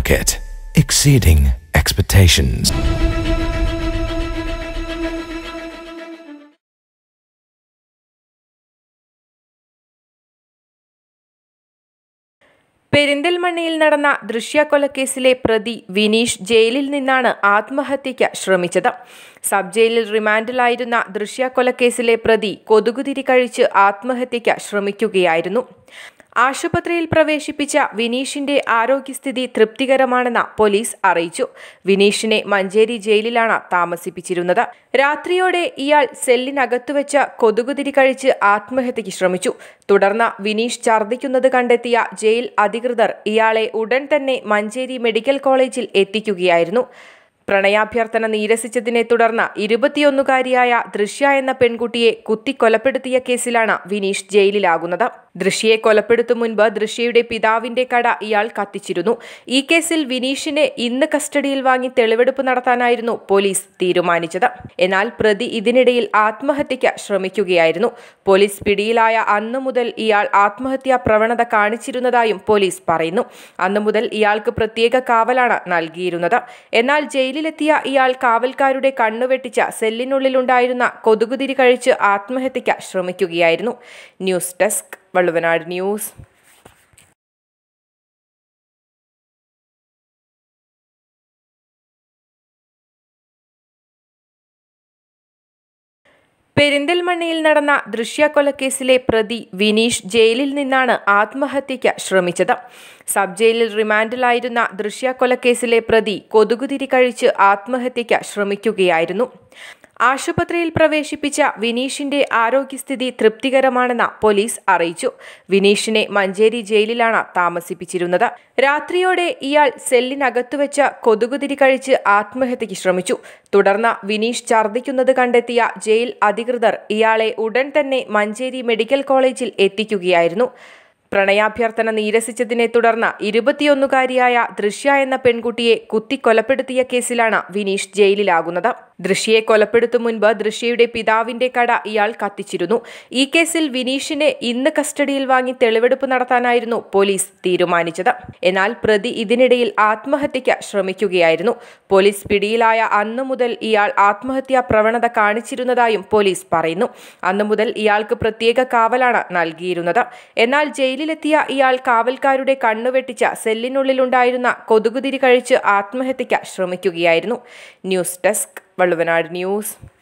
Market, exceeding expectations. പെരിന്തൽമണ്ണയിൽ നടന്ന ദൃശ്യക്കൊലക്കേസിലെ പ്രതി വിനീഷ് ജയിലിൽ നിന്നാണ് ആത്മഹത്യയ്ക്ക് ശ്രമിച്ചത് സബ് ജയിലിൽ റിമാൻഡിലായിരുന്ന ദൃശ്യക്കൊലക്കേസിലെ പ്രതി കൊതുകുതിരി കഴിച്ച് ആത്മഹത്യയ്ക്ക് ശ്രമിക്കുകയായിരുന്നു ആശുപത്രിയിൽ പ്രവേശിപ്പിച്ച വിനീഷിന്റെ ആരോഗ്യസ്ഥിതി തൃപ്തികരമാണെന്ന് പോലീസ് അറിയിച്ചു വിനീഷിനെ മഞ്ചേരി ജയിലിലാണ് താമസിപ്പിച്ചിരുന്നത് രാത്രിയോടെ ഇയാൾ സെല്ലിനകത്തുവെച്ച് കൊതുകുതിരി കഴിച്ച് ആത്മഹത്യയ്ക്ക് ശ്രമിച്ചു തുടർന്ന് വിനീഷ് ഛർദ്ദിക്കുന്നത് കണ്ടെത്തിയ ജയിൽ അധികൃതർ ഇയാളെ ഉടൻ തന്നെ മഞ്ചേരി മെഡിക്കൽ കോളേജിൽ എത്തിക്കുകയായിരുന്നു പ്രണയാഭ്യർത്ഥന നിരസിച്ചതിനെ തുടർന്ന് ഇരുപത്തിയൊന്നുകാരിയായ ദൃശ്യ എന്ന പെൺകുട്ടിയെ കുത്തിക്കൊലപ്പെടുത്തിയ കേസിലാണ് വിനീഷ് ജയിലിലാകുന്നത് ദൃശ്യയെ കൊലപ്പെടുത്തും മുൻപ് ദൃശ്യയുടെ പിതാവിന്റെ കട ഇയാൾ കത്തിച്ചിരുന്നു ഈ കേസിൽ വിനീഷിനെ ഇന്ന് കസ്റ്റഡിയിൽ വാങ്ങി തെളിവെടുപ്പ് നടത്താനായിരുന്നു പോലീസ് തീരുമാനിച്ചത് എന്നാൽ പ്രതി ഇതിനിടയിൽ ആത്മഹത്യയ്ക്ക് ശ്രമിക്കുകയായിരുന്നു പോലീസ് പിടിയിലായ അന്നു മുതൽ ഇയാൾ ആത്മഹത്യാ പ്രവണത കാണിച്ചിരുന്നതായും പോലീസ് പറയുന്നു അന്നു മുതൽ ഇയാൾക്ക് പ്രത്യേക കാവലാണ് നൽകിയിരുന്നത് എന്നാൽ ജയിലിലെത്തിയ ഇയാൾ കാവൽക്കാരുടെ കണ്ണുവെട്ടിച്ച സെല്ലിനുള്ളിലുണ്ടായിരുന്ന കൊതുകുതിരി കഴിച്ച് ആത്മഹത്യയ്ക്ക് ശ്രമിക്കുകയായിരുന്നു ന്യൂസ് ഡെസ്ക് വള്ളുവനാട് ന്യൂസ് പെരിന്തൽമണ്ണയിൽ നടന്ന ദൃശ്യക്കൊലക്കേസിലെ പ്രതി വിനീഷ് ജയിലിൽ നിന്നാണ് ആത്മഹത്യയ്ക്ക് ശ്രമിച്ചത് സബ് ജയിലിൽ റിമാൻഡിലായിരുന്ന ദൃശ്യക്കൊലക്കേസിലെ പ്രതി കൊതുകുതിരി കഴിച്ച് ആത്മഹത്യയ്ക്ക് ശ്രമിക്കുകയായിരുന്നു ആശുപത്രിയിൽ പ്രവേശിപ്പിച്ച വിനീഷിന്റെ ആരോഗ്യസ്ഥിതി തൃപ്തികരമാണെന്ന് പോലീസ് അറിയിച്ചു വിനീഷിനെ മഞ്ചേരി ജയിലിലാണ് താമസിപ്പിച്ചിരുന്നത് രാത്രിയോടെ ഇയാൾ സെല്ലിനകത്തുവെച്ച് കൊതുകുതിരി കഴിച്ച് ആത്മഹത്യയ്ക്ക് ശ്രമിച്ചു തുടർന്ന് വിനീഷ് ഛർദ്ദിക്കുന്നത് കണ്ടെത്തിയ ജയിൽ അധികൃതർ ഇയാളെ ഉടൻ തന്നെ മഞ്ചേരി മെഡിക്കൽ കോളേജിൽ എത്തിക്കുകയായിരുന്നു പ്രണയാഭ്യർത്ഥന നിരസിച്ചതിനെ തുടർന്ന് ഇരുപത്തിയൊന്നുകാരിയായ ദൃശ്യ എന്ന പെൺകുട്ടിയെ കുത്തിക്കൊലപ്പെടുത്തിയ കേസിലാണ് വിനീഷ് ജയിലിലാകുന്നത് ദൃശ്യയെ കൊലപ്പെടുത്തും മുൻപ് ദൃശ്യയുടെ പിതാവിന്റെ കട ഇയാൾ കത്തിച്ചിരുന്നു ഈ കേസിൽ വിനീഷിനെ ഇന്ന് കസ്റ്റഡിയിൽ വാങ്ങി തെളിവെടുപ്പ് നടത്താനായിരുന്നു പോലീസ് തീരുമാനിച്ചത് എന്നാൽ പ്രതി ഇതിനിടയിൽ ആത്മഹത്യയ്ക്ക് ശ്രമിക്കുകയായിരുന്നു പോലീസ് പിടിയിലായ അന്നു മുതൽ ഇയാൾ ആത്മഹത്യാ പ്രവണത കാണിച്ചിരുന്നതായും പോലീസ് പറയുന്നു അന്നു മുതൽ ഇയാൾക്ക് പ്രത്യേക കാവലാണ് നൽകിയിരുന്നത് എന്നാൽ ജയിലിലെത്തിയ ഇയാൾ കാവൽക്കാരുടെ കണ്ണുവെട്ടിച്ച സെല്ലിനുള്ളിലുണ്ടായിരുന്ന കൊതുകുതിരി കഴിച്ച് ആത്മഹത്യയ്ക്ക് ശ്രമിക്കുകയായിരുന്നു ന്യൂസ് ഡെസ്ക് വള്ളുവനാട് ന്യൂസ്